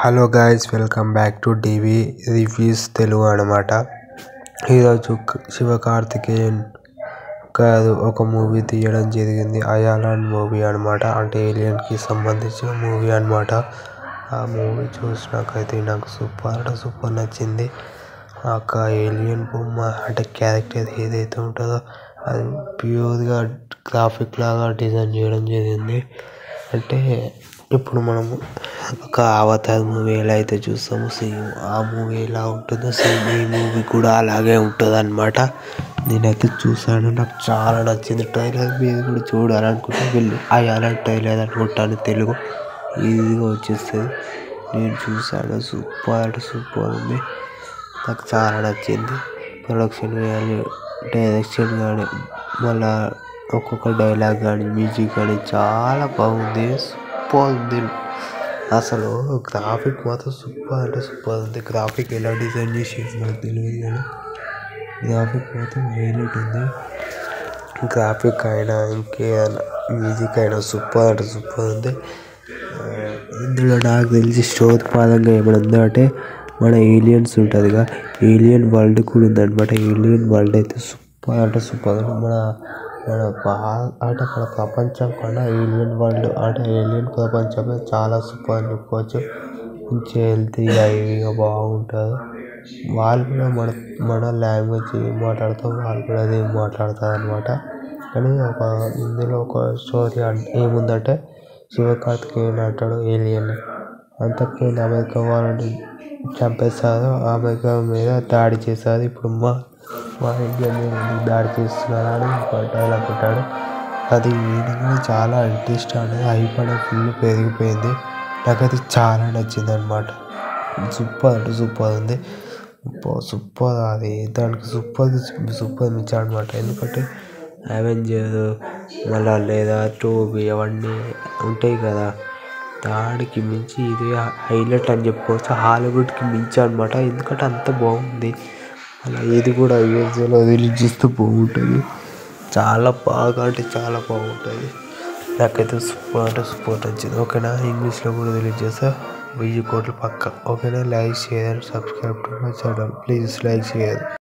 hello guys welcome back to DV reviews Telugu అనమాట ఈరోజు క- శివకార్తికేయన్ కాదు ఒక మూవీ తీయడం జరిగింది అయాలాన్ మూవీ అనమాట అంటే ఏలియన్కి సంబంధించిన మూవీ అనమాట ఆ మూవీ చూసినాకైతే నాకు సూపర్ అంటే సూపర్ నచ్చింది ఆ యొక్క ఏలియన్ బొమ్మ అంటే క్యారెక్టర్ ఏదైతే ఉంటుందో అది ప్యూర్గా గ్రాఫిక్ లాగా డిజైన్ చేయడం జరిగింది అంటే ఇప్పుడు మనము ఒక అవతార్ మూవీ ఎలా అయితే చూస్తామో సేమ్ ఆ మూవీ ఎలా ఉంటుందో సేమ్ ఈ మూవీ కూడా అలాగే ఉంటుంది అనమాట నేనైతే చూసాను నాకు చాలా నచ్చింది ట్రైలర్ మీరు కూడా చూడాలనుకుంటే వెళ్ళి ఆ ఎలా ట్రైలర్ అనుకుంటాను తెలుగు ఈజీగా వచ్చేస్తుంది నేను చూసాను సూపర్ అంటే సూపర్ ఉంది నాకు చాలా నచ్చింది ప్రొడక్షన్ కానీ డైరెక్షన్ కానీ మళ్ళా ఒక్కొక్క డైలాగ్ కానీ మ్యూజిక్ కానీ చాలా బాగుంది సూపర్ ఉంది అసలు గ్రాఫిక్ మాత్రం సూపర్ అంటే సూపర్ ఉంది గ్రాఫిక్ ఎలా డిజైన్ చేసి నాకు తెలియదు కానీ గ్రాఫిక్ మాత్రం హైలైట్ ఉంది గ్రాఫిక్ అయినా ఇంకేదైనా మ్యూజిక్ అయినా సూపర్ అంటే సూపర్ ఉంది ఆ, ఇందులో నాకు తెలిసి స్టోరీ పరంగా ఏమైనా ఉందంటే మన ఏలియన్స్ ఉంటుందిగా ఏలియన్ వరల్డ్ కూడా ఉందన్నమాట ఏలియన్ వరల్డ్ అయితే సూపర్ అంటే సూపర్ మన మన బాగా అంటే అక్కడ ప్రపంచం కన్నా ఏలియన్ వరల్డ్ అంటే ఏలియన్ ప్రపంచమే చాలా సూపర్ అని చెప్పుకోవచ్చు మంచిగా హెల్తీగా ఇవిగా బాగుంటుంది వాళ్ళు కూడా మన మన లాంగ్వేజ్ ఏం మాట్లాడతాం వాళ్ళు కూడా అదే మాట్లాడతారు అనమాట కానీ ఒక ఇందులో ఒక స్టోరీ అంటే ఏముందంటే శివకార్తికేయన్ అంటాడు ఏలియన్ అంతకుముందు అమెరికా వాళ్ళని చంపేస్తారు అమెరికా మీద దాడి చేశారు ఇప్పుడు మా మా ఇండియా మీద ఎందుకు దాడి చేస్తున్నారు అని ఒక డైలాగ్ ఉంటాడు అది ఈయనగా చాలా ఇంట్రెస్ట్ అనేది హైప్ అనేది ఫుల్ పెరిగిపోయింది నాకైతే చాలా నచ్చింది అనమాట సూపర్ అంటే సూపర్ ఉంది సూపర్ సూపర్ అది దానికి సూపర్ సూపర్ ఇచ్చాడు అనమాట ఎందుకంటే అవెంజర్ మళ్ళా లేదా టోబీ అవన్నీ ఉంటాయి కదా దానికి మించి ఇది హైలైట్ అని చెప్పుకోవచ్చు హాలీవుడ్కి మించి అనమాట ఎందుకంటే అంత బాగుంది అలా ఇది కూడా యూఎస్ఏలో రిలీజ్ చేస్తే బాగుంటుంది చాలా బాగా అంటే చాలా బాగుంటుంది నాకైతే సూపర్ అంటే సూపర్ నచ్చింది ఓకేనా ఇంగ్లీష్లో కూడా రిలీజ్ చేస్తా వెయ్యి కోట్లు పక్క ఓకేనా like share subscribe to my channel please like share